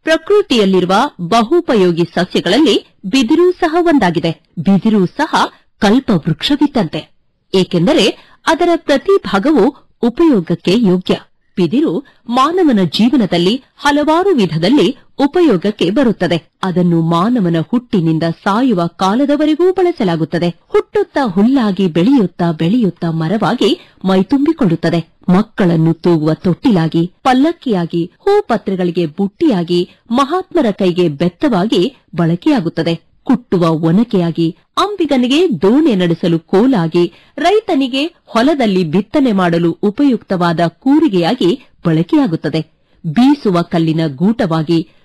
ಪ್ರಕೃತಿಯಲ್ಲಿರುವ ಬಹುಪಯೋಗಿ ಸಸ್ಯಗಳಲ್ಲಿ ಬಿದಿರು ಸಹ ಒಂದಾಗಿದೆ ಬಿದಿರು ಸಹ ಕಲ್ಪವೃಕ್ಷವಿದ್ದಂತೆ ಏಕೆಂದರೆ ಅದರ ಪ್ರತಿ ಭಾಗವು ಉಪಯೋಗಕ್ಕೆ ಯೋಗ್ಯ ಬಿದಿರು ಮಾನವನ ಜೀವನದಲ್ಲಿ ಹಲವಾರು ವಿಧದಲ್ಲಿ ಉಪಯೋಗಕ್ಕೆ ಬರುತ್ತದೆ ಅದನ್ನು ಮಾನವನ ಹುಟ್ಟಿನಿಂದ ಸಾಯುವ ಕಾಲದವರೆಗೂ ಬಳಸಲಾಗುತ್ತದೆ ಹುಟ್ಟುತ್ತಾ ಹುಲ್ಲಾಗಿ ಬೆಳೆಯುತ್ತಾ ಬೆಳೆಯುತ್ತಾ ಮರವಾಗಿ ಮೈತುಂಬಿಕೊಳ್ಳುತ್ತದೆ ಮಕ್ಕಳನ್ನು ತೂಗುವ ತೊಟ್ಟಿಲಾಗಿ ಪಲ್ಲಕ್ಕಿಯಾಗಿ ಹೂಪತ್ರೆಗಳಿಗೆ ಬುಟ್ಟಿಯಾಗಿ ಮಹಾತ್ಮರ ಕೈಗೆ ಬೆತ್ತವಾಗಿ ಬಳಕೆಯಾಗುತ್ತದೆ ಕುಟ್ಟುವ ಒನಕೆಯಾಗಿ ಅಂಬಿಗನಿಗೆ ದೋಣೆ ನಡೆಸಲು ಕೋಲಾಗಿ ರೈತನಿಗೆ ಹೊಲದಲ್ಲಿ ಬಿತ್ತನೆ ಮಾಡಲು ಉಪಯುಕ್ತವಾದ ಕೂರಿಗೆಯಾಗಿ ಬಳಕೆಯಾಗುತ್ತದೆ ಬೀಸುವ ಕಲ್ಲಿನ ಗೂಟವಾಗಿ